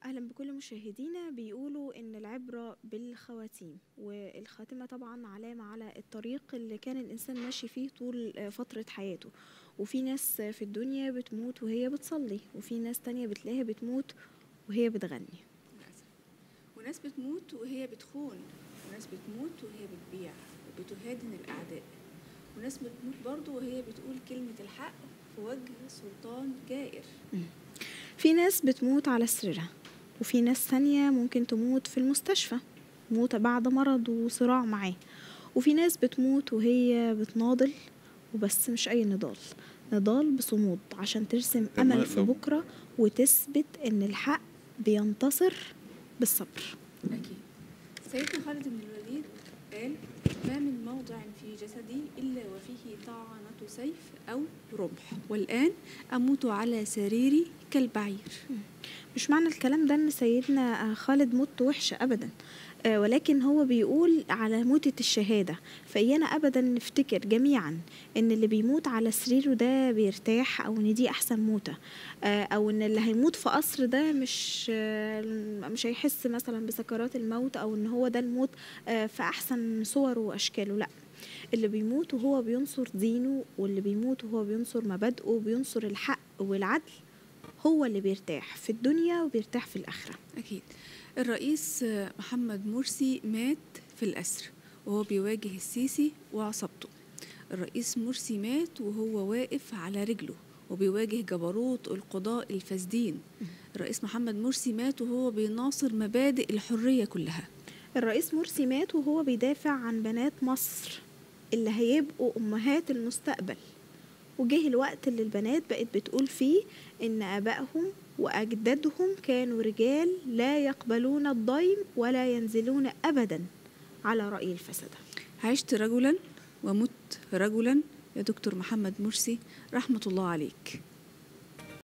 أهلا بكل مشاهدينا بيقولوا إن العبرة بالخواتيم والخاتمة طبعا علامة على الطريق اللي كان الإنسان ماشي فيه طول آه، فترة حياته وفي ناس في الدنيا بتموت وهي بتصلي وفي ناس تانية بتلاقيها بتموت وهي بتغني للأسف وناس بتموت وهي بتخون وناس بتموت وهي بتبيع وبتهادن الأعداء وناس بتموت برضو وهي بتقول كلمة الحق في وجه سلطان جائر في ناس بتموت على سريرها وفي ناس تانية ممكن تموت في المستشفى موت بعد مرض وصراع معاه وفي ناس بتموت وهي بتناضل وبس مش أي نضال نضال بصمود عشان ترسم طب ما أمل في لو- بكرة وتثبت إن الحق بينتصر بالصبر أكيد سيدنا خالد بن الوليد قال ما من موضع في جسدي إلا وفيه طعنة سيف أو رمح والآن أموت على سريري كالبعير مش معنى الكلام ده ان سيدنا خالد موت وحشة ابدا آه، ولكن هو بيقول على موتة الشهادة فإيانا أبدا نفتكر جميعا إن اللي بيموت على سريره ده بيرتاح أو إن دي أحسن موتة آه، أو إن اللي هيموت في قصر ده مش آه، مش هيحس مثلا بسكرات الموت أو إن هو ده الموت آه، في أحسن صوره وأشكاله لأ اللي بيموت وهو بينصر دينه واللي بيموت وهو بينصر مبادئه وبينصر الحق والعدل هو اللي بيرتاح في الدنيا وبيرتاح في الآخرة أكيد الرئيس آه، محمد مرسي مات في الأسر وهو بيواجه السيسي وعصابته الرئيس مرسي مات وهو واقف على رجله وبيواجه جبروت القضاء الفاسدين الرئيس محمد مرسي مات وهو بيناصر مبادئ الحرية كلها الرئيس مرسي مات وهو بيدافع عن بنات مصر اللي هيبقوا أمهات المستقبل وجه الوقت اللي البنات بقت بتقول فيه إن آبائهم وأجدادهم كانوا رجال لا يقبلون الضيم ولا ينزلون أبدا على رأي الفسدة عشت رجلا ومت رجلا يا دكتور محمد مرسي رحمة الله عليك